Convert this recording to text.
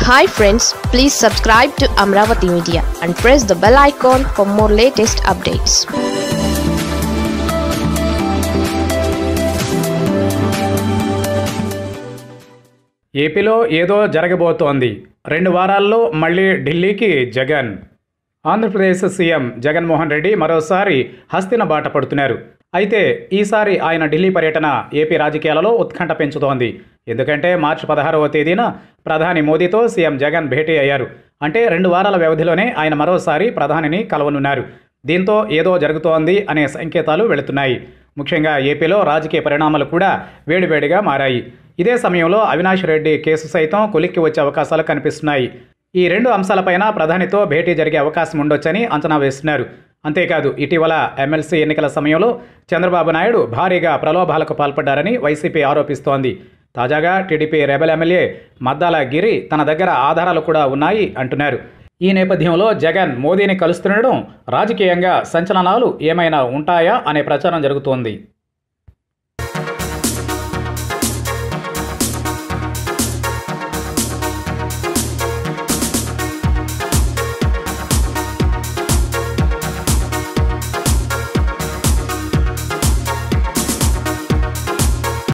hi friends please subscribe to Amaravati media and press the bell icon for more latest updates ఏపీలో ఏదో జరగబోతోంది రెండు వారాల్లో మళ్ళీ ఢిల్లీకి జగన్ ఆంధ్రప్రదేశ్ సీఎం జగన్మోహన్ రెడ్డి మరోసారి హస్తిన బాట పడుతున్నారు అయితే ఈసారి ఆయన ఢిల్లీ పర్యటన ఏపీ రాజకీయాలలో ఉత్కంఠ పెంచుతోంది ఎందుకంటే మార్చి పదహారవ తేదీన ప్రధాని మోదీతో సీఎం జగన్ భేటీ అయ్యారు అంటే రెండు వారాల వ్యవధిలోనే ఆయన మరోసారి ప్రధానిని కలవనున్నారు దీంతో ఏదో జరుగుతోంది అనే సంకేతాలు వెళుతున్నాయి ముఖ్యంగా ఏపీలో రాజకీయ పరిణామాలు కూడా వేడివేడిగా మారాయి ఇదే సమయంలో అవినాష్ రెడ్డి కేసు సైతం కొలిక్కి వచ్చే అవకాశాలు కనిపిస్తున్నాయి ఈ రెండు అంశాలపైన ప్రధానితో భేటీ జరిగే అవకాశం ఉండొచ్చని అంచనా వేస్తున్నారు అంతేకాదు ఇటీవల ఎమ్మెల్సీ ఎన్నికల సమయంలో చంద్రబాబు నాయుడు భారీగా ప్రలోభాలకు పాల్పడ్డారని వైసీపీ ఆరోపిస్తోంది తాజాగా TDP rebel MLA Maddala Giri తన దగ్గర ఆధారాలు కూడా ఉన్నాయి అంటున్నారు ఈ నేపథ్యంలో జగన్ మోదీని కలుస్తుండడం రాజకీయంగా సంచలనాలు ఏమైనా ఉంటాయా అనే ప్రచారం జరుగుతోంది